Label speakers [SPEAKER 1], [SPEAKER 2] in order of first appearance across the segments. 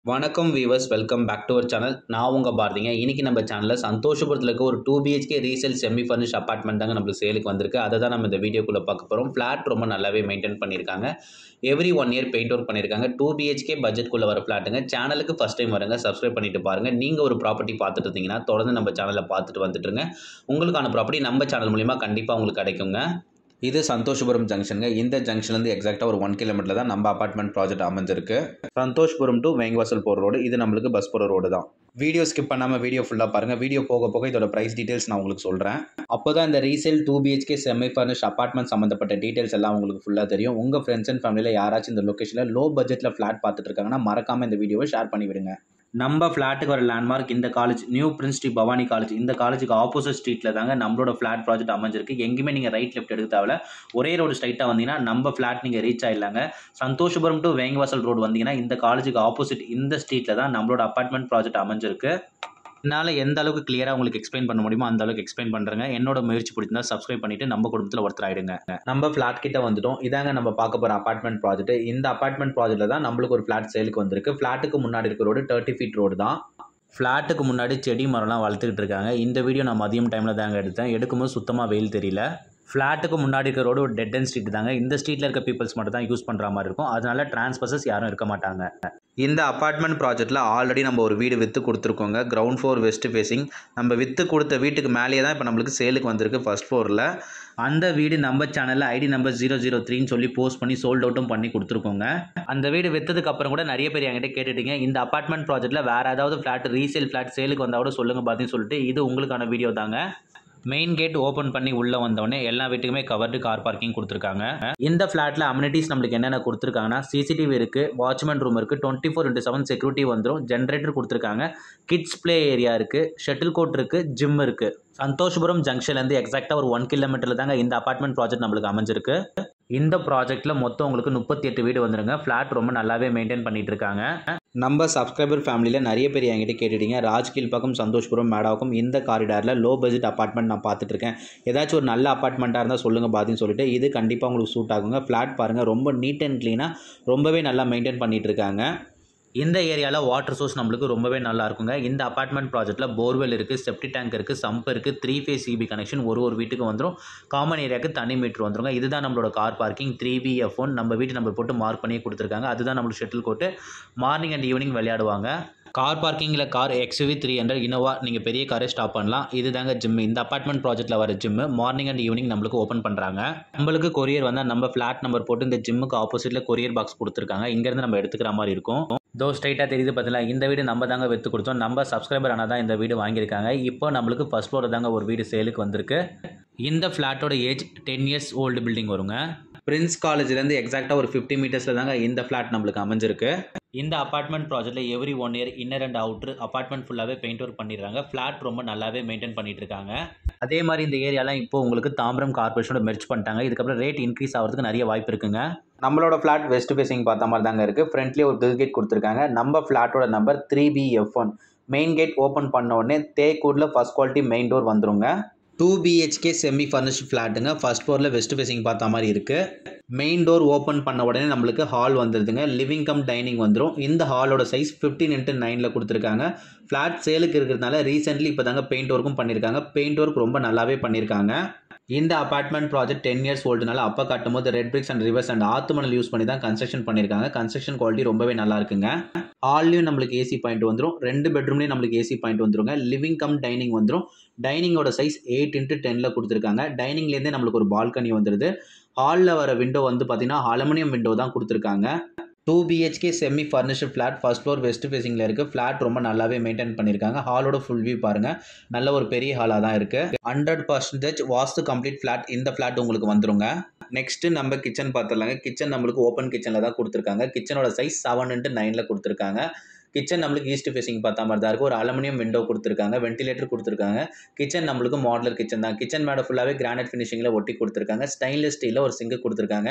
[SPEAKER 1] வணக்கம் weavers welcome back to our channel நான் உங்கள் பாரதிங்க இன்னைக்கு நம்ம சேனலில் சந்தோஷபுரத்தில் இருக்க ஒரு two BHK resale semi furnish apartment தாங்க நம்மளுக்கு சேலுக்கு வந்திருக்கு அதை தான் நம்ம இந்த வீடியோக்குள்ளே பார்க்க போகிறோம் ஃப்ளாட் ரொம்ப நல்லாவே மெயின்டைன் பண்ணியிருக்காங்க every one year paint work பண்ணியிருக்காங்க டூ பிஹெச்கே பட்ஜெட்குள்ளே வர ஃப்ளாட்டுங்க சேனலுக்கு ஃபஸ்ட் டைம் வரங்க சப்ஸ்கிரைப் பண்ணிட்டு பாருங்கள் நீங்கள் ஒரு ப்ராப்பர்ட்டி பார்த்துட்டு இருந்தீங்கன்னா தொடர்ந்து நம்ம சேனலில் பார்த்துட்டு வந்துட்டுருங்க உங்களுக்கான ப்ராப்பர்ட்டி நம்ம சேனல் மூலிமா கண்டிப்பாக உங்களுக்கு கிடைக்குங்க இது சந்தோஷபுரம் ஜங்ஷனுங்க இந்த ஜங்ஷன்லேருந்து எக்ஸாக்டாக ஒரு ஒன் கிலோமீட்டர் தான் நம்ம அப்பார்ட்மெண்ட் ப்ராஜெக்ட் அமைஞ்சிருக்கு சந்தோஷ்புரம் டு வேங்கவாசல் போகிற ரோடு இது நம்மளுக்கு பஸ் போகிற ரோடு தான் வீடியோ ஸ்கிப் பண்ணாமல் வீடியோ ஃபுல்லாக பாருங்கள் வீடியோ போக போக இதோட ப்ரைஸ் டீட்டெயில்ஸ் நான் உங்களுக்கு சொல்கிறேன் அப்போ தான் இந்த resale two BHK semi furnish apartment சம்மந்தப்பட்ட டீட்டெயில்ஸ் எல்லாம் உங்களுக்கு ஃபுல்லாக தெரியும் உங்கள் ஃப்ரெண்ட்ஸ் அண்ட் ஃபேமிலியில் யாராச்சும் இந்த லொக்கேஷனில் லோ பட்ஜெட்டில் ஃப்ளாட் பார்த்துட்டு இருக்காங்கன்னா மறக்காமல் இந்த வீடியோவை ஷேர் பண்ணி விடுங்க நம்ம ஃப்ளாட்டுக்கு வர லேண்ட்மார்க் இந்த college new prince Sri Bhavani college இந்த காலேஜுக்கு ஆப்போசிட் ஸ்ட்ரீட்டில் தாங்க நம்மளோட ஃப்ளாட் ப்ராஜெக்ட் அமைஞ்சிருக்கு எங்கேயுமே நீங்கள் ரைட் லெஃப்ட் எடுக்க தேவையில்ல ஒரே ரோடு ஸ்ட்ரைட்டாக வந்தீங்கன்னா நம்ம ஃப்ளாட் நீங்கள் ரீச் ஆயிடலாங்க சந்தோஷபுரம் டு வேங்கவாசல் ரோடு வந்தீங்கன்னா இந்த காலேஜுக்கு ஆப்போசிட் இந்த ஸ்ட்ரீட்டில் தான் நம்மளோட அப்பார்ட்மெண்ட் ப்ராஜெக்ட் அமைஞ்சிருக்கு என்னால் எந்த அளவுக்கு கிளியராக உங்களுக்கு எக்ஸ்பிளைன் பண்ண முடியுமோ அந்த அளவுக்கு எக்ஸ்பிளைன் பண்ணுறேங்க என்னோட முயற்சி பிடிச்சிருந்தா சப்ஸ்கிரைப் பண்ணிட்டு நம்ம குடும்பத்தில் ஒருத்தர் ஆயிடுங்க நம்ம ஃப்ளாட் கிட்ட வந்துட்டோம் இதாங்க நம்ம பார்க்க போகிற அப்பார்ட்மெண்ட் ப்ராஜெக்ட் இந்த அப்பார்ட்மெண்ட் ப்ராஜெக்ட்டில் தான் நம்மளுக்கு ஒரு ஃப்ளாட் சேலுக்கு வந்திருக்கு ஃப்ளாட்டுக்கு முன்னாடி இருக்க ரோடு தேர்ட்டி ஃபீட் ரோடு தான் ஃப்ளாட்டுக்கு முன்னாடி செடி மரம்லாம் வளர்த்துக்கிட்டு இருக்காங்க இந்த வீடியோ நான் மதியம் டைமில் தாங்க எடுத்தேன் எடுக்கும்போது சுத்தமாக வெயில் தெரியல ஃப்ளாட்டுக்கு முன்னாடி இருக்க ரோடு ஒரு டெட் அண்ட் ஸ்ட்ரீட் தாங்க இந்த ஸ்ட்ரீட்டில் இருக்க பீப்பிள்ஸ் மட்டும் தான் யூஸ் பண்ணுற மாதிரி இருக்கும் அதனால டிரான்ஸ்பர்சஸ் யாரும் இருக்க மாட்டாங்க இந்த அப்பார்ட்மெண்ட் ப்ராஜெக்ட்டில் ஆல்ரெடி நம்ம ஒரு வீடு விற்று கொடுத்துருக்கோங்க கிரவுண்ட் ஃப்ளோர் வெஸ்ட் ஃபேஸிங் நம்ம விற்று கொடுத்த வீட்டுக்கு மேலேயே தான் இப்போ நம்மளுக்கு சேலுக்கு வந்திருக்கு ஃபர்ஸ்ட் ஃப்ளோரில் அந்த வீடு நம்ம சேனலில் ஐடி நம்பர் ஜீரோ ஜீரோ த்ரீன்னு சொல்லி போஸ்ட் பண்ணி சோல்ட் அவுட்டும் பண்ணி கொடுத்துருக்கோங்க அந்த வீடு விற்றதுக்கு அப்புறம் கூட நிறைய பேர் என்கிட்ட கேட்டுட்டீங்க இந்த அப்பார்ட்மெண்ட் ப்ராஜெக்ட்டில் வேறு ஏதாவது ஃப்ளாட் ரீசேல் ஃப்ளாட் சேலுக்கு வந்தால் கூட சொல்லுங்கள் பார்த்தீங்கன்னு சொல்லிட்டு இது உங்களுக்கான வீடியோ தாங்க மெயின் கேட் ஓப்பன் பண்ணி உள்ளே வந்தோடனே எல்லா வீட்டுக்குமே கவர்டு கார் பார்க்கிங் கொடுத்துருக்காங்க இந்த ஃப்ளாட்டில் அம்யூனிட்டிஸ் நம்மளுக்கு என்னென்ன கொடுத்துருக்காங்கன்னா சிசிடிவி இருக்குது வாட்ச்மேன் ரூம் இருக்குது twenty four into seven security வந்துடும் ஜென்ரேட்டர் கொடுத்துருக்காங்க கிட்ஸ் ப்ளே ஏரியா இருக்குது ஷட்டில் கோட் இருக்குது ஜிம் இருக்குது சந்தோஷ்புரம் ஜங்ஷன்லேருந்து எக்ஸாக்டாக ஒரு ஒன் கிலோமீட்டரில் தாங்க இந்த அப்பார்ட்மெண்ட் ப்ராஜெக்ட் நம்மளுக்கு அமைஞ்சிருக்கு இந்த ப்ராஜெக்ட்டில் மொத்தம் உங்களுக்கு முப்பத்தி எட்டு வீடு வந்துருங்க ஃப்ளாட் ரொம்ப நல்லாவே மெயின்டைன் பண்ணிட்டு இருக்காங்க நம்ம சப்ஸ்கிரைபர் ஃபேமிலியில் நிறைய பேர் என்கிட்ட கேட்டுட்டீங்க ராஜ்கீல் பக்கம் சந்தோஷ்புரம் மேடாவுக்கும் இந்த காரிடாரில் லோ பட்ஜெட் அப்பார்ட்மெண்ட் நான் பார்த்துட்டு இருக்கேன் ஏதாச்சும் ஒரு நல்ல அப்பார்ட்மெண்ட்டாக இருந்தால் சொல்லுங்கள் பாதின்னு சொல்லிட்டு இது கண்டிப்பாக உங்களுக்கு சூட் ஆகுங்க ஃப்ளாட் பாருங்கள் ரொம்ப நீட் அண்ட் க்ளீனாக ரொம்பவே நல்லா மெயின்டைன் பண்ணிட்டு இருக்காங்க இந்த ஏரியாவில் வாட்டர் சோர்ஸ் நம்மளுக்கு ரொம்பவே நல்லா இருக்குங்க இந்த அப்பார்ட்மெண்ட் ப்ராஜெக்ட்டில் போர்வெல் இருக்குது செப்டி டேங்க் இருக்குது சம்ப் இருக்குது த்ரீ ஃபேஸ் சிபி கனெக்ஷன் ஒரு ஒரு வீட்டுக்கு வந்துடும் காமன் ஏரியாவுக்கு தனி மீட்டர் வந்துருங்க இதுதான் நம்மளோட car parking three B F one நம்ம வீட்டு நம்பர் போட்டு மார்க் பண்ணி கொடுத்துருக்காங்க அதுதான் நம்மளுக்கு shuttle court morning and evening விளையாடுவாங்க கார் பார்க்கிங்கில் car XUV three hundred Innova நீங்கள் பெரிய காரே ஸ்டாப் பண்ணலாம் இது தாங்க ஜிம் இந்த அப்பார்ட்மெண்ட் ப்ராஜெக்ட்டில் வர ஜிம்மு மார்னிங் அண்ட் ஈவினிங் நம்மளுக்கு ஓப்பன் பண்ணுறாங்க நம்மளுக்கு கொரியர் வந்தால் நம்ம ஃப்ளாட் நம்பர் போட்டு இந்த ஜிம்முக்கு ஆப்போசிட்டில் கொரியர் பாக்ஸ் கொடுத்துருக்காங்க இங்கேருந்து நம்ம எடுத்துக்கிற மாதிரி இருக்கும் தோ ஸ்ட்ரைட்டாக தெரியுது பார்த்தீங்களா இந்த வீடு நம்ம தாங்க விற்று கொடுத்தோம் நம்ம சப்ஸ்கிரைபர் ஆனால் தான் இந்த வீடு வாங்கியிருக்காங்க இப்போ நம்மளுக்கு ஃபர்ஸ்ட் ஃப்ளோர் தாங்க ஒரு வீடு சேலுக்கு வந்திருக்கு இந்த ஃப்ளாட்டோட age ten years old building வருங்க பிரின்ஸ் காலேஜ்லேருந்து எக்ஸாக்டாக ஒரு ஃபிஃப்டி மீட்டர்ஸில் தாங்க இந்த ஃப்ளாட் நம்மளுக்கு அமைஞ்சிருக்கு இந்த அப்பார்ட்மெண்ட் ப்ராஜெக்ட்டில் every one year inner and outer apartment ஃபுல்லாகவே பெயிண்ட் ஒர்க் பண்ணிடுறாங்க ஃப்ளாட் ரொம்ப நல்லாவே மெயின்டைன் பண்ணிட்டு இருக்காங்க அதே மாதிரி இந்த ஏரியாலாம் இப்போ உங்களுக்கு தாம்பரம் கார்பரேஷனோட மெர்ச் பண்ணிட்டாங்க இதுக்கப்புறம் ரேட் இன்க்ரீஸ் ஆகிறதுக்கு நிறைய வாய்ப்பு இருக்குங்க நம்மளோட ஃப்ளாட் வெஸ்ட் ஃபேசிங் பார்த்த மாதிரி தாங்க இருக்குது ஃப்ரண்ட்லேயே ஒரு பில் கேட் கொடுத்துருக்காங்க நம்ம ஃப்ளாட்டோட number three B F one main gate open பண்ண உடனே தேக்கூரில் ஃபஸ்ட் குவாலிட்டி மெயின் டோர் வந்துருங்க டூ பிஹெச்கே செமி ஃபர்னிஷ்ட் ஃப்ளாட்டுங்க ஃபர்ஸ்ட் ஃப்ளோரில் வெஸ்ட் ஃபேசிங் பார்த்த மாதிரி இருக்குது மெயின் டோர் ஓப்பன் பண்ண உடனே நம்மளுக்கு ஹால் வந்துடுதுங்க லிவிங் கம் டைனிங் வந்துடும் இந்த ஹாலோட சைஸ் ஃபிஃப்டீன் இன்ட்டு நைனில் கொடுத்துருக்காங்க ஃப்ளாட் சேலுக்கு இருக்கிறதுனால ரீசென்ட்லி இப்போ தாங்க பெயிண்ட் ஒர்க்கும் பண்ணியிருக்காங்க பெயிண்ட் ஒர்க் ரொம்ப நல்லாவே பண்ணியிருக்காங்க இந்த அப்பார்ட்மெண்ட் ப்ராஜெக்ட் டென் இயர்ஸ் ஓல்டுனால அப்போ காட்டும் போது red bricks and rivers and ஆத்து மணல் யூஸ் பண்ணி தான் கன்ஸ்ட்ரக்ஷன் பண்ணியிருக்காங்க கன்ஸ்ட்ரக்ஷன் குவாலிட்டி ரொம்பவே நல்லா இருக்குங்க ஹால்லையும் நம்மளுக்கு ஏசி பாயிண்ட் வந்துடும் ரெண்டு பெட்ரூம்லேயும் நம்மளுக்கு ஏசி பாயிண்ட் வந்துருங்க லிவிங் கம் டைனிங் வந்துடும் டைனிங்கோட சைஸ் எயிட் இன்ட்டு டெனில் கொடுத்துருக்காங்க டைனிங்லேருந்தே நம்மளுக்கு ஒரு பால்கனி வந்துடுது ஹாலில் வர விண்டோ வந்து பார்த்தீங்கன்னா அலுமினியம் விண்டோ தான் கொடுத்துருக்காங்க two BHK semi furnished flat first floor west ஃபேசிங்கில் இருக்குது ஃப்ளாட் ரொம்ப நல்லாவே மெயின்டைன் பண்ணியிருக்காங்க ஹாலோட ஃபுல் வியூ பாருங்கள் நல்ல ஒரு பெரிய ஹாலாக தான் இருக்குது hundred percentage vastu complete flat இந்த ஃப்ளாட் உங்களுக்கு வந்துருங்க நெக்ஸ்ட்டு நம்ம கிச்சன் பார்த்துடலாங்க கிச்சன் நம்மளுக்கு ஓப்பன் கிச்சனில் தான் கொடுத்துருக்காங்க கிச்சனோட சைஸ் செவன் இன்ட்டு நைனில் கொடுத்துருக்காங்க கிச்சன் நம்மளுக்கு ஈஸ்ட் ஃபேசிங் பார்த்தா மாதிரி தான் இருக்குது ஒரு அலுமினியம் விண்டோ கொடுத்துருக்காங்க வென்டிலேட்டர் கொடுத்துருக்காங்க கிச்சன் நம்மளுக்கு மாடலர் கிச்சன் தான் கிச்சன் மேடை ஃபுல்லாகவே கிரானைட் ஃபினிஷிங்கில் ஒட்டி கொடுத்துருக்காங்க ஸ்டெயின்லெஸ் ஸ்டீலில் ஒரு சிங்கு கொடுத்துருக்காங்க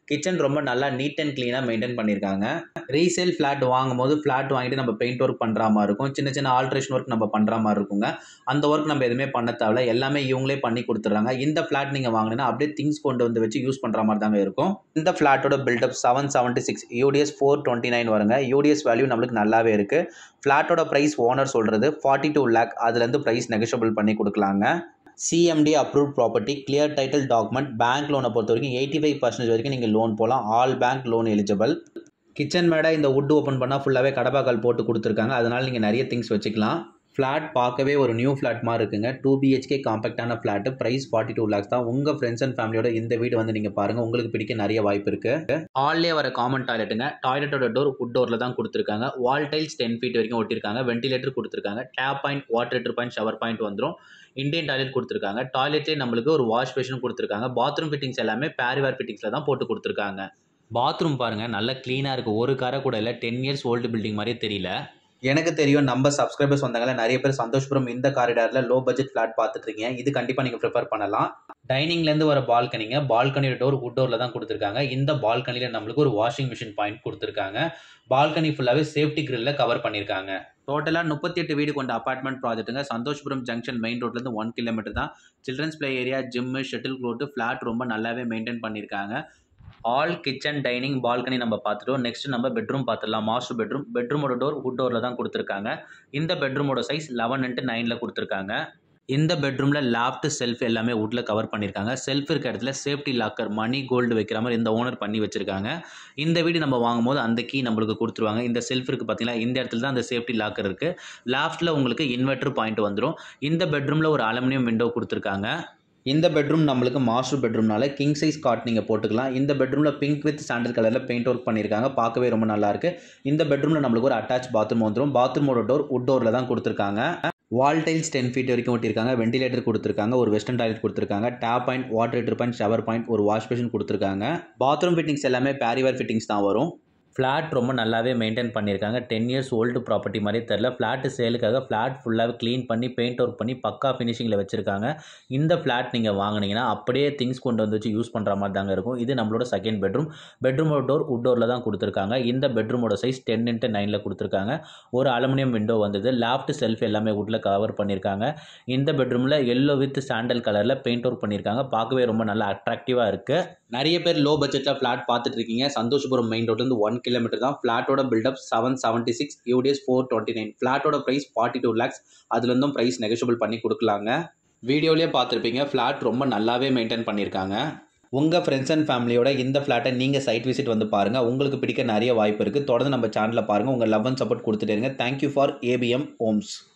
[SPEAKER 1] கிச்சன் ரொம்ப நல்லா நீட் அண்ட் க்ளீனாக மெயின்டைன் பண்ணியிருக்காங்க ரீசேல் ஃப்ளாட் வாங்கும் போது ஃப்ளாட் வாங்கிட்டு நம்ம பெயிண்ட் ஒர்க் பண்ணுற மாதிரி இருக்கும் சின்ன சின்ன ஆல்ட்ரேஷன் ஒர்க் நம்ம பண்ணுற மாதிரி இருக்குங்க அந்த ஒர்க் நம்ம எதுவுமே பண்ண தேவையில்ல எல்லாமே இவங்களே பண்ணி கொடுத்துட்றாங்க இந்த ஃப்ளாட் நீங்கள் வாங்கினா அப்படியே திங்ஸ் கொண்டு வந்து வச்சு யூஸ் பண்ணுற மாதிரி தாங்க இருக்கும் இந்த ஃப்ளாட்டோட built up seven seventy six UDS four twenty nine வருங்க யூடிஎஸ் வேல்யூ நம்மளுக்கு நல்லாவே இருக்குது ஃப்ளாட்டோட ப்ரைஸ் ஓனர் சொல்கிறது ஃபார்ட்டி டூ லேக் அதுலேருந்து ப்ரைஸ் நெகஷியபிள் பண்ணி கொடுக்கலாங்க CMDA approved property clear title document bank லோனை பொறுத்த வரைக்கும் எயிட்டி ஃபைவ் பர்சன்டேஜ் வரைக்கும் நீங்கள் லோன் போகலாம் all bank loan eligible kitchen மேடை இந்த வுட் ஓப்பன் பண்ணால் ஃபுல்லாகவே கடப்பாக்கல் போட்டு கொடுத்துருக்காங்க அதனால் நீங்கள் நிறைய திங்ஸ் வச்சுக்கலாம் ஃப்ளாட் பார்க்கவே ஒரு நியூ ஃப்ளாட் மாதிரி இருக்குங்க டூ பிஹெச்கே காம்பேக்டான flat price forty two lakhs தான் உங்கள் ஃப்ரெண்ட்ஸ் அண்ட் ஃபேமிலியோட இந்த வீடு வந்து நீங்கள் பாருங்கள் உங்களுக்கு பிடிக்க நிறைய வாய்ப்பு இருக்குது ஹால்லே வர காமன் டாய்லெட்டுங்க டாய்லெட்டோட டோர் வுட் டோரில் தான் கொடுத்துருக்காங்க வால் டைல்ஸ் டென் ஃபீட் வரைக்கும் ஒட்டியிருக்காங்க வென்டிலேட்டர் கொடுத்துருக்காங்க tap point water heater point shower point வந்துடும் இந்தியன் டாய்லெட் கொடுத்துருக்காங்க டாய்லெட்லேயே நம்மளுக்கு ஒரு வாஷ் பேஷன் கொடுத்துருக்காங்க பாத்ரூம் ஃபிட்டிங்ஸ் எல்லாமே பேரிவேர் ஃபிட்டிங்ஸில் தான் போட்டு கொடுத்துருக்காங்க பாத்ரூம் பாருங்கள் நல்லா க்ளீனாக இருக்குது ஒரு காரை கூட இல்லை டென் இயர்ஸ் ஓல்டு பில்டிங் மாதிரியே தெரியல எனக்கு தெரியும் நம்ம சப்ஸ்கிரைபர்ஸ் வந்தாங்களே நிறைய பேர் சந்தோஷபுரம் இந்த காரிடாரில் லோ பட்ஜெட் ஃப்ளாட் பார்த்துட்டு இருக்கீங்க இது கண்டிப்பாக நீங்கள் ப்ரிஃபர் பண்ணலாம் டைனிங்லேருந்து வர பால்கனிங்க பால்கனியோட டோர் வுட் டோரில் தான் கொடுத்துருக்காங்க இந்த பால்கனியில் நம்மளுக்கு ஒரு வாஷிங் மிஷின் பாயிண்ட் கொடுத்துருக்காங்க பால்கனி ஃபுல்லாகவே சேஃப்டி கிரில்ல கவர் பண்ணியிருக்காங்க டோட்டலாக முப்பத்தி எட்டு வீடு கொண்ட அப்பார்ட்மெண்ட் ப்ராஜெக்ட்டுங்க சந்தோஷ்புரம் ஜங்ஷன் மெயின் ரோட்லேருந்து ஒன் கிலோமீட்டர் தான் children's play area gym shuttle court flat ரொம்ப நல்லாவே மெயின்டைன் பண்ணியிருக்காங்க ஆல் கிச்சன் டைனிங் பால்கனி நம்ம பார்த்துட்டோம் நெக்ஸ்ட் நம்ம பெட்ரூம் பார்த்துடலாம் மாஸ்டர் பெட்ரூம் பெட்ரூமோட டோர் வுட் டோரில் தான் கொடுத்துருக்காங்க இந்த பெட்ரூமோட சைஸ் லெவன் இன்ட்டு நைனில் கொடுத்துருக்காங்க இந்த பெட்ரூமில் லாஃப்ட் செல்ஃப் எல்லாமே வுட்டில் கவர் பண்ணியிருக்காங்க செல்ஃப் இருக்க இடத்துல சேஃப்டி லாக்கர் மணி கோல்டு வைக்கிற மாதிரி இந்த ஓனர் பண்ணி வச்சுருக்காங்க இந்த வீடு நம்ம வாங்கும்போது அந்த கீ நம்மளுக்கு கொடுத்துருவாங்க இந்த செல்ஃப் இருக்குது பார்த்தீங்களா இந்த இடத்துல தான் அந்த சேஃப்டி லாக்கர் இருக்குது லாஃப்ட்டில் உங்களுக்கு இன்வெர்டர் பாயிண்ட் வந்துடும் இந்த பெட்ரூமில் ஒரு அலுமினியம் விண்டோ கொடுத்துருக்காங்க இந்த பெட்ரூம் நம்மளுக்கு மாஸ்டர் பெட்ரூம்னால கிங் சைஸ் காட் நீங்கள் போட்டுக்கலாம் இந்த பெட்ரூமில் பிங்க் வித் சாண்டல் கலரில் பெயிண்ட் ஒர்க் பண்ணியிருக்காங்க பார்க்கவே ரொம்ப நல்லாயிருக்கு இந்த பெட்ரூமில் நம்மளுக்கு ஒரு அட்டாச் பாத்ரூம் வந்துடும் பாத்ரூமோட டோர் உட் டோரில் தான் கொடுத்துருக்காங்க வால் டைல்ஸ் டென் ஃபீட் வரைக்கும் ஒட்டியிருக்காங்க வென்டிலேட்டர் கொடுத்துருக்காங்க ஒரு வெஸ்டர்ன் டாய்லெட் கொடுத்துருக்காங்க tap point water heater point shower point ஒரு வாஷ் பேஷன் கொடுத்துருக்காங்க பாத்ரூம் ஃபிட்டிங்ஸ் எல்லாமே பேரிவேர் ஃபிட்டிங்ஸ் தான் வரும் ஃப்ளாட் ரொம்ப நல்லாவே மெயின்டைன் பண்ணியிருக்காங்க டென் இயர்ஸ் ஓல்டு ப்ராப்பர்ட்டி மாதிரி தெரில ஃப்ளாட்டு சேலுக்காக ஃப்ளாட் ஃபுல்லாகவே க்ளீன் பண்ணி பெயிண்ட் ஒர்க் பண்ணி பக்கா ஃபினிஷிங்கில் வச்சுருக்காங்க இந்த ஃப்ளாட் நீங்கள் வாங்கினீங்கன்னா அப்படியே திங்ஸ் கொண்டு வந்து வச்சு யூஸ் பண்ணுற மாதிரி தாங்க இருக்கும் இது நம்மளோட செகண்ட் பெட்ரூம் பெட்ரூமோட டோர் உட் டோரில் தான் கொடுத்துருக்காங்க இந்த பெட்ரூமோட சைஸ் டென் இன்ட்டு நைனில் கொடுத்துருக்காங்க ஒரு அலுமினியம் விண்டோ வந்தது லாஃப்ட் செல்ஃப் எல்லாமே வுட்டில் கவர் பண்ணியிருக்காங்க இந்த பெட்ரூமில் எல்லோ வித் சாண்டல் கலரில் பெயிண்ட் ஒர்க் பண்ணியிருக்காங்க பார்க்கவே ரொம்ப நல்லா அட்ராக்டிவாக இருக்குது நிறைய பேர் லோ பட்ஜெட்டில் ஃப்ளாட் பார்த்துட்டு இருக்கீங்க சந்தோஷபுரம் மெயின் ரோட்லேருந்து ஒன் கிலோமீட்டர் தான் ஃப்ளாட்டோட built up seven seventy six UDS four twenty nine ஃப்ளாட்டோட ப்ரைஸ் ஃபார்ட்டி டூ லேக்ஸ் அதுலேருந்தும் ப்ரைஸ் நெகோஷியபிள் பண்ணி கொடுக்கலாங்க வீடியோலேயே பார்த்துருப்பீங்க ஃப்ளாட் ரொம்ப நல்லாவே மெயின்டைன் பண்ணியிருக்காங்க உங்கள் ஃப்ரெண்ட்ஸ் அண்ட் ஃபேமிலியோட இந்த ஃப்ளாட்டை நீங்கள் சைட் விசிட் வந்து பாருங்கள் உங்களுக்கு பிடிக்க நிறைய வாய்ப்பு இருக்குது தொடர்ந்து நம்ம சேனலில் பாருங்கள் உங்கள் லவ் அண்ட் சப்போர்ட் கொடுத்துட்டே இருங்க தேங்க்யூ ஃபார் ஏபிஎம் ஹோம்ஸ்